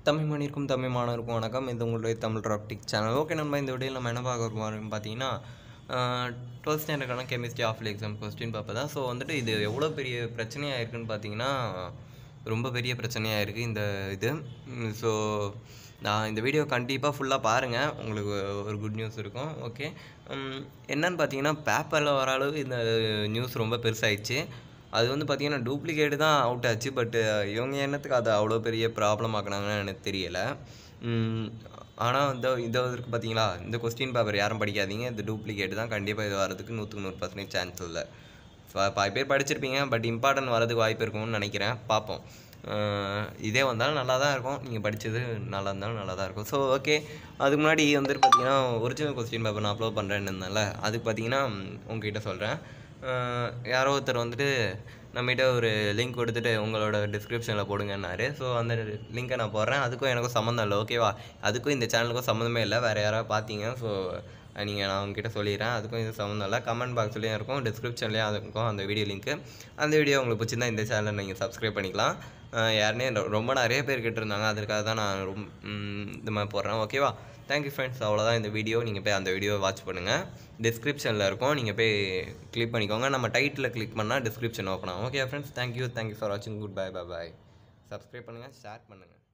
தமிழ் மணிக்கும் தமிழ் மாணவருக்கும் வணக்கம் இது உங்களுடைய தமிழ் ட்ராப்டிக் சேனல் ஓகே நம்ம இந்த வீடியோவில் நம்ம என்ன பார்க்க போகிறோம் பார்த்தீங்கன்னா டுவெல்த் ஸ்டாண்டர்டான கெமிஸ்ட்ரி ஆஃப் எக்ஸாம் கொஸ்டின் பார்ப்பதா ஸோ வந்துட்டு இது எவ்வளோ பெரிய பிரச்சனையாக இருக்குன்னு பார்த்தீங்கன்னா ரொம்ப பெரிய பிரச்சனையாக இருக்குது இந்த இது ஸோ நான் இந்த வீடியோ கண்டிப்பாக ஃபுல்லாக பாருங்கள் உங்களுக்கு ஒரு குட் நியூஸ் இருக்கும் ஓகே என்னன்னு பார்த்தீங்கன்னா பேப்பரில் வர அளவு இந்த நியூஸ் ரொம்ப பெருசாகிடுச்சு அது வந்து பார்த்தீங்கன்னா டூப்ளிகேட்டு தான் அவுட் ஆச்சு பட்டு இவங்க என்னத்துக்கு அதை அவ்வளோ பெரிய ப்ராப்ளம் ஆக்குனாங்கன்னு எனக்கு தெரியலை ஆனால் இந்த இந்த இருக்கு பார்த்தீங்களா இந்த கொஸ்டின் பேப்பர் யாரும் படிக்காதீங்க இது டூப்ளிகேட் தான் கண்டிப்பாக இது வரதுக்கு நூற்றுக்கு நூறு பர்சன்டேஜ் சான்ஸ் இல்லை பாதி பேர் படிச்சிருப்பீங்க பட் இம்பார்ட்டன்ட் வரதுக்கு வாய்ப்பு இருக்கும்னு நினைக்கிறேன் பார்ப்போம் அஹ் இதே வந்தாலும் நல்லா தான் இருக்கும் நீங்கள் படித்தது நல்லா இருந்தாலும் நல்லா தான் இருக்கும் ஸோ ஓகே அதுக்கு முன்னாடி வந்துட்டு பார்த்தீங்கன்னா ஒரிஜினல் கொஸ்டின் பேப்பர் நான் அப்லோட் பண்ணுறேன்னு இருந்தேன்ல அதுக்கு பார்த்தீங்கன்னா உங்ககிட்ட சொல்கிறேன் யாரோ ஒருத்தர் வந்துட்டு நம்மகிட்ட ஒரு லிங்க் கொடுத்துட்டு உங்களோட டிஸ்கிரிப்ஷனில் போடுங்கன்னாரு ஸோ அந்த லிங்க்கை நான் போடுறேன் அதுக்கும் எனக்கும் சம்மந்தம் இல்லை ஓகேவா அதுக்கும் இந்த சேனலுக்கும் சம்மந்தமே இல்லை வேறு யாராவது பார்த்தீங்க ஸோ நீங்கள் நான் உங்ககிட்ட சொல்லிடுறேன் அதுக்கும் இது சம்மந்தம் இல்லை கமெண்ட் பாக்ஸ்லேயும் இருக்கும் டிஸ்கிரிப்ஷன்லேயும் அது இருக்கும் அந்த வீடியோ லிங்க்கு அந்த வீடியோ உங்களுக்கு பிடிச்சிருந்தா இந்த சேனலை நீங்கள் சப்ஸ்கிரைப் பண்ணிக்கலாம் அஹ் யாருனே ரொ- ரொம்ப நிறைய பேர் கேட்டிருந்தாங்க அதற்காக தான் நான் ரொம்ப ம், இந்த மாதிரி போடுறேன் ஓகேவா தேங்க்யூ ஃப்ரெண்ட்ஸ் அவ்வளோதான் இந்த வீடியோ நீங்கள் போய் அந்த வீடியோவை வாட்ச் பண்ணுங்கள் டிஸ்கிரிப்ஷனில் இருக்கும் நீங்கள் போய் கிளிக் பண்ணிக்கோங்க நம்ம டைட்டில் கிளிக் பண்ணால் டிஸ்கிரிப்ஷன் ஓப்பன் ஆகும் okay friends thank you thank you for வாட்சிங் good bye bye bye subscribe பண்ணுங்கள் ஷேர் பண்ணுங்கள்